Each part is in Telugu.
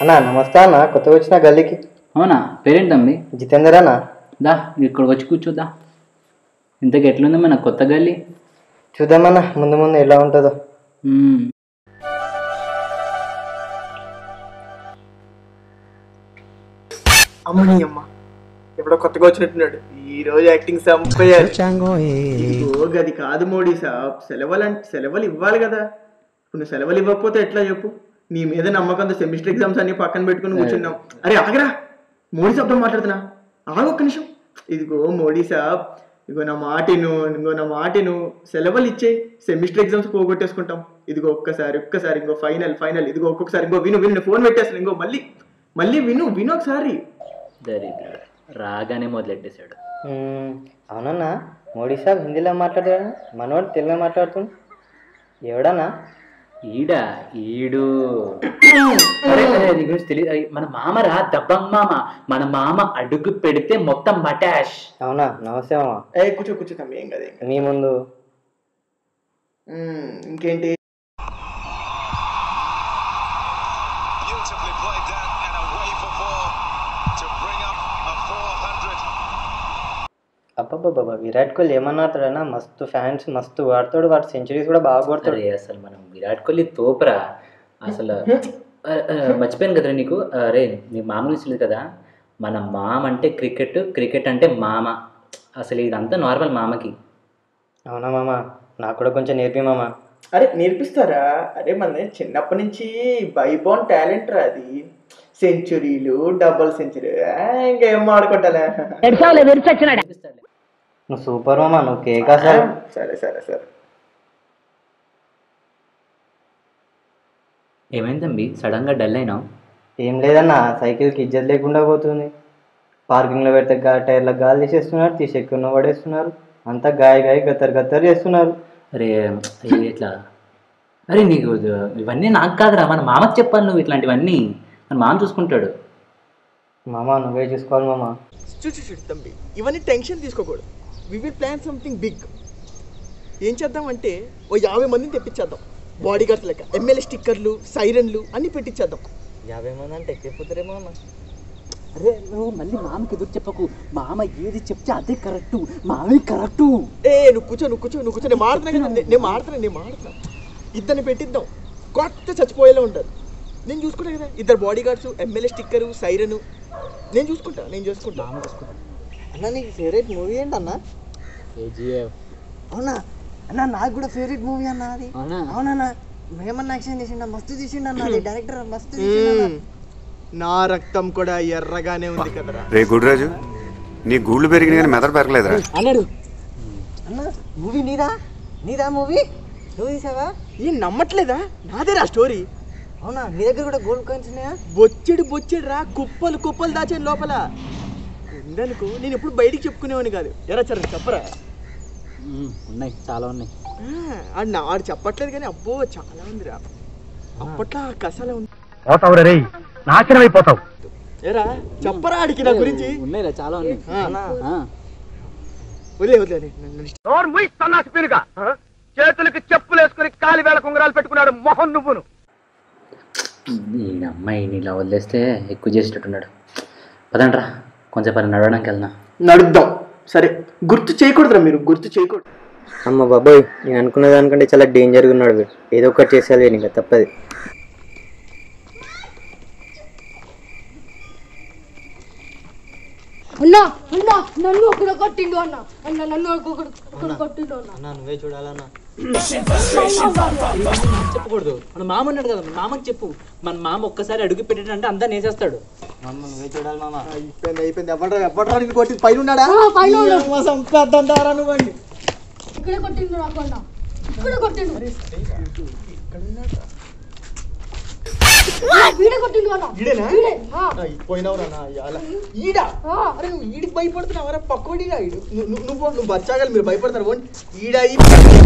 అన్న నమస్తే అన్న కొత్త వచ్చిన గల్లీకి అవునా పేరేంటి తమ్మి జితేందర్ అన్న దా ఇక్కడికి వచ్చి కూర్చోద్దా ఇంతకు ఎట్లుంది మన కొత్త గల్లీ చూద్దామన్న ముందు ముందు ఎలా ఉంటుందో మ్మ్. అమ్మని అమ్మ ఎప్పుడో కొత్తగా వచ్చినట్టున్నాడు ఈ రోజు యాక్టింగ్ సంపయ్యారు ఇదిగో గది కాదు మోడీ సాబ్ సెలవులు అంటే సెలవులు ఇవ్వాలి కదా ఇప్పుడు నువ్వు సెలవులు ఇవ్వకపోతే ఎట్లా చెప్పు నీ మీద నమ్మకంతో సెమిస్టర్ ఎగ్జామ్స్ అన్ని పక్కన పెట్టుకుని కూర్చున్నాం అరే ఆగరా మోడీ సాబ్తో మాట్లాడుతున్నా ఆగు ఒక్క నిమిషం ఇదిగో మోడీ సాబ్ ఇదిగో నా మాటిను ఇదిగో నా మాటిను సెలవులు ఇచ్చే సెమిస్టర్ ఎగ్జామ్స్ పోగొట్టేసుకుంటాం ఇదిగో ఒక్కసారి ఒక్కసారి ఇంకో ఫైనల్ ఫైనల్ ఇదిగో ఒక్కొక్కసారి ఇంకో విను విను ఫోన్ పెట్టేస్తాను ఇంకో మళ్ళీ మళ్ళీ విను విను ఒకసారి దరిద్రుడు రాగానే మొదలెట్టేశాడు మ్మ్. అవునన్నా మోడీ సాబ్ హిందీలో మాట్లాడాడు మనోడు తెలుగులో మాట్లాడుతుంది ఎవడన్నా ఈడా ఈడు అరే, అరే, నీ గురించి తెలియదు అయ్, మన మామరా దబ్బంగ్ మామ మన మామ అడుగు పెడితే మొత్తం మటాష్ అవునా నమస్తే మామ ఏ కూర్చో కూర్చో తమ్మి ఏం కదా ఏం కాదు. మీ ముందు మ్మ్, ఇంకేంటి Beautifully played that and away for four to bring up a 400. అబ్బబ్బబ్బా విరాట్ కోహ్లీ ఏమన్నా ఆడతాడన్నా మస్తు ఫ్యాన్స్ మస్తు వాడతాడు వాడు సెంచరీస్ కూడా బాగా కొడతాడు అరే అసలు మనం విరాట్ కోహ్లీ తోపురా అసలు అ, అ, మర్చిపోయాను కదరా నీకు అరే నీ మామూలు తెలియదు కదా మన మామ అంటే క్రికెట్ క్రికెట్ అంటే మామ అసలు ఇదంతా నార్మల్ మామకి అవునా మామ నాకు కూడా కొంచెం నేర్పి మామ అరే నేర్పిస్తారా అరే మన చిన్నప్పటి నుంచి బైబోన్ టాలెంట్ రా అది సెంచురీలు డబుల్ సెంచరీ ఇంకేం ఆడుకుంటాలే నువ్వు సూపర్ మామ నువ్వు కేక్ అసలు సరే సరే సరే ఏమైంది తంబి సడన్గా డల్ అయినావు ఏం లేదన్నా సైకిల్కి ఇజ్జత్ లేకుండా పోతుంది పార్కింగ్లో పెడితే గా టైర్లకు గాలి తీసేస్తున్నారు తీసేక్కున్న పడేస్తున్నారు అంతా గాయ గాయ గత్తర్ గత్తర్ చేస్తున్నారు అరే అయ్యో, ఇట్లా అరే నీకు ఇవన్నీ నాకు కాదురా మన మామకి చెప్పాలి నువ్వు ఇట్లాంటివన్నీ మన మామ చూసుకుంటాడు మామ నువ్వే చూసుకోవాలి మామ చూసి చూడు తమ్మి ఇవన్నీ టెన్షన్ తీసుకోకూడదు we will plan something big ఏం చేద్దామంటే ఓ యాభై మందిని తెప్పించేద్దాం బాడీ గార్డ్స్ లెక్క ఎమ్మెల్యే స్టిక్కర్లు సైరన్లు అన్ని పెట్టించేద్దాం యాభై మంది అంటే ఎక్కిపోతారేమో అన్న అరే నువ్వు మళ్ళీ మామకి ఎదురు చెప్పకు మామ ఏది చెప్తే అదే కరెక్టు మామే కరెక్టు ఏ నువ్వు కూర్చో నువ్వు కూర్చో నువ్వు కూర్చో నేను మాడుతున్నా కదా, నే- నేను మాడుతున్నా నేను మాడుతున్నా ఇద్దరిని పెట్టిద్దాం కొత్త చచ్చిపోయేలా ఉంటారు నేను చూసుకుంటా కదా ఇద్దరు body guards MLA sticker siren నేను చూసుకుంటా నేను చూసుకుంటా అన్న నీకు ఫేవరెట్ మూవీ ఏంటి అన్న అవునా అన్న నాకు కూడా ఫేవరెట్ మూవీ అన్న అది అవునా అవునన్నా మేమన్నా యాక్షన్ చేసిండ మస్తు తీసిండ అన్న అది డైరెక్టర్ మస్తు మ్మ్. నా రక్తం కూడా ఎర్రగానే ఉంది కదరా రే గుడిరాజు నీ గూళ్ళు పెరిగిన కానీ మెదడు పెరగలేదురా అన్నాడు అన్న మూవీ నీదా నీదా మూవీ నువ్వు తీసావా ఏం నమ్మట్లేదా నాదేరా స్టోరీ అవునా నీ దగ్గర కూడా గోల్డ్ కాయిన్స్ ఉన్నాయా బొచ్చెడు బొచ్చెడు రా కుప్పలు కుప్పలు దాచాను లోపల ఉందనుకో నేను ఎప్పుడు బయటికి చెప్పుకునేవాని కాదు ఎరా చర చెప్పరా ఉన్నాయి చాలా ఉన్నాయి ఆ, ఆడు నా ఆడు చెప్పట్లేదు కానీ అబ్బో చాలా ఉందిరా అప్పట్లో ఆ కసాలే ఉంది పోతావు రే నాశనం అయిపోతావు ఏరా చెప్పరా ఆడికి నా గురించి ఉన్నాయిరా చాలా ఉన్నాయి ఆ, వదిలే వదిలే నన్ను- నన్ను నోరు ముయ్ సన్నాసి పీనుగా చేతులకి చెప్పులు వేసుకుని కాలి వేళ కుంగరాలు పెట్టుకున్నాడు మొహం నువ్వును ఈ అమ్మాయిని ఇలా వదిలేస్తే ఎక్కువ చేసేటట్టున్నాడు పదండ్రా కొంచెం పని నడవడానికి వెళ్దాం నడుద్దాం సరే గుర్తు చేయకూడదురా మీరు గుర్తు చేయకూడదు అమ్మ బాబోయ్ నేను అనుకున్న దానికంటే చాలా డేంజర్గా ఉన్నాడు వీడు ఏదో ఒకటి చేసేయాలి ఇంకా తప్పది అన్నా అన్నా నన్ను ఒకడు కొట్టిండు అన్న అన్న నన్ను ఒకడు ఒకడు కొట్టిండు అన్న నువ్వే చూడాలన్నా చెప్పకూడదు మన మామ అన్నాడు కదా మన మామకి చెప్పు మన మామ ఒక్కసారి అడుగు పెట్టాడంటే అంతా నేసేస్తాడు అమ్మ నువ్వే చూడాలి మామ అయిపోయింది అయిపోయింది ఎవడరా ఎవడరా నీకు కొట్టింది పైన ఉన్నాడా ఆ, పైన ఉన్నాడు. ఈ అమ్మ సంపేద్దాం దారా నువ్వండి ఇక్కడే కొట్టిండు నాకు అన్న ఇక్కడ కొట్టిండు ఆ, వీడే కొట్టిండు అన్న ఈడేనా? వీడే ఆ, పోయినవురా నా ఇవాళ ఈడా ఆ. అరే నువ్వు ఈడికి భయపడుతున్నావరా పక్కోడిగా ఈడు నువ్వు నువ్వు- నువ్వు నువ్వు బచ్చాగాలి మీరు భయపడతారు పోండి. ఈడా ఈ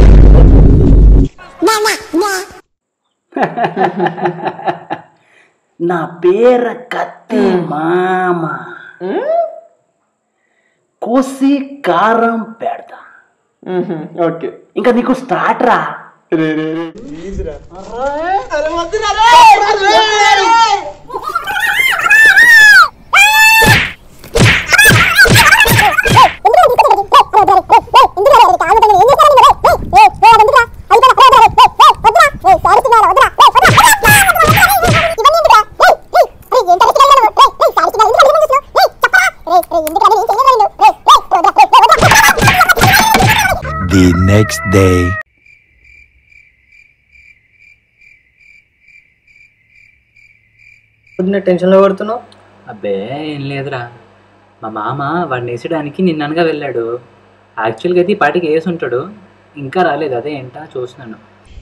నా పేర కత్తి మామ కోసి కారం పెడతా ఓకే ఇంకా నీకు స్టార్ట్ రా రే రే రే ప్లీజ్ రా అరే వద్దురా రే The next day. పొద్దున్న టెన్షన్లో పడుతున్నావు అబ్బే ఏం లేదురా మా మామ వాడిని వేసడానికి నిన్ననగా వెళ్ళాడు యాక్చువల్గా అయితే ఈ పాటికి వేసి ఉంటాడు ఇంకా రాలేదు అదే ఏంటా చూస్తున్నాను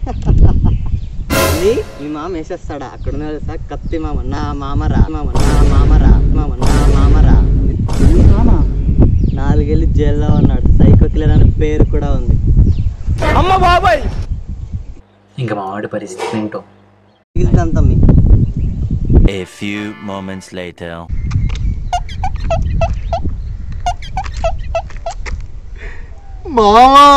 మళ్ళీ ఈ మామ వేసేస్తాడా అక్కడ ఉన్న తెలుసా కత్తి మామ నా మామరా మామ నా మామరా మామ నా మామరా నాలుగేళ్ళు జైల్లో ఉన్నాడు సైకో కిల్లర్ అనే పేరు కూడా ఉంది అమ్మ బాబాయ్ ఇంకా మా వాడి పరిస్థితి ఏంటో మిగిలినంత మీ A few moments later. మామా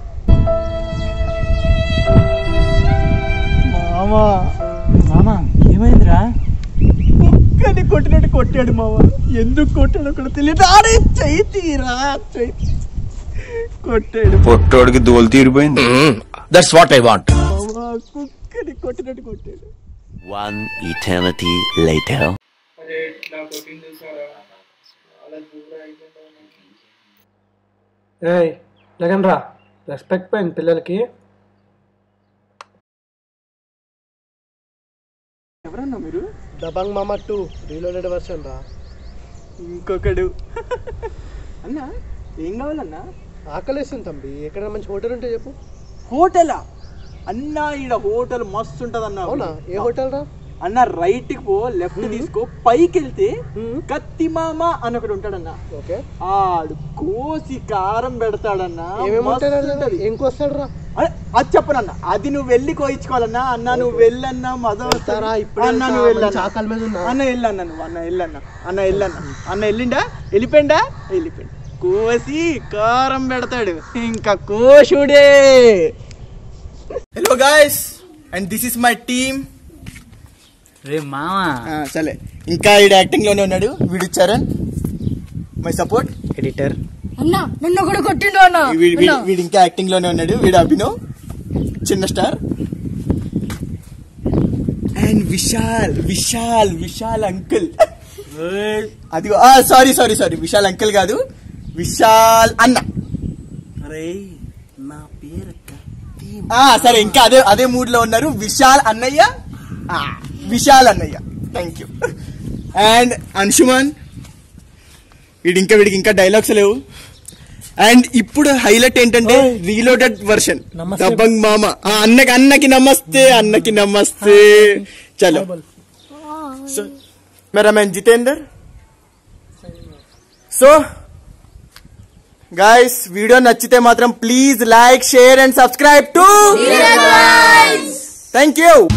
మామా మామ ఏమైందిరా కానీ కొట్టినట్టు కొట్టాడు మామ ఎందుకు కొట్టాడో కూడా తెలియదు ఆడే చెయ్యి తీరా చెయ్యి తీ- కొట్టాడు పొట్టోడికి దోలు తీరిపోయింది That's what I want. మామ కుక్కని కొట్టినట్టు కొట్టాడు One eternity later. అరే నా కొట్టింది చూసారా చాలా దూరం ఏయ్ లేకండ్రా రెస్పెక్ట్ పోయింది పిల్లలకి ఎవరన్నా మీరు దబంగ్ మామ టూ రీలోడెడ్ వర్షన్ రా ఇంకొకడు అన్నా ఏం కావాలన్నా ఆకలేస్తుంది తంబి ఎక్కడ మంచి హోటల్ ఉంటే చెప్పు హోటలా అన్నా ఈడ హోటల్ మస్తు ఉంటది అన్న అవునా ఏ హోటల్ రా అన్న రైట్ కి పో లెఫ్ట్ తీసుకో పైకి వెళ్తే కత్తి మామ అని ఒకడు ఉంటాడన్న ఓకే ఆడు కోసి కారం పెడతాడన్నా ఏమేమి మస్తు ఉంటాడు ఉంటది. ఏం కోస్తాడు రా అరే, అది చెప్పనన్న అది నువ్వు వెళ్ళి కోయించుకోవాలన్నా అన్న నువ్వు వెళ్ళన్నా మదం వెళ్తారా? ఇప్పుడే అన్న వెళ్తా. నువ్వు మంచి వెళ్ళన్నా ఆకలి మీద ఉన్నా. అన్న వెళ్ళన్నా నువ్వు అన్న వెళ్ళన్నా అన్న వెళ్ళన్నా అన్న వెళ్ళిండా వెళ్ళిపోయిండా వెళ్ళిపోయింది కోసి కారం పెడతాడు ఇంకా కోషుడే hello guys and this is my team రే మామ సరే ఇంకా వీడు యాక్టింగ్ లోనే ఉన్నాడు వీడు చరణ్ మై సపోర్ట్ ఎడిటర్ అన్న నన్ను ఒకడు కొట్టిండు అన్న వీడు వీడు- వీడు ఇంకా యాక్టింగ్ లోనే ఉన్నాడు వీడు అభినవ్ చిన్న star and Vishal Vishal Vishal uncle అది sorry sorry sorry Vishal uncle కాదు విశాల్ అన్న ఆ, సరే ఇంకా అదే అదే మూడ్ లో ఉన్నారు విశాల్ అన్నయ్య ఆ, విశాల్ అన్నయ్య థ్యాంక్ యూ అండ్ అంశుమాన్ వీడి ఇంకా వీడికి ఇంకా డైలాగ్స్ లేవు అండ్ ఇప్పుడు హైలైట్ ఏంటంటే రీలోడెడ్ వర్షన్ దబంగ్ మామ ఆ, అన్నకి అన్నకి నమస్తే అన్నకి నమస్తే చలో సో మేరా man Jitender so guys video నచ్చితే మాత్రం please like share and subscribe to thank you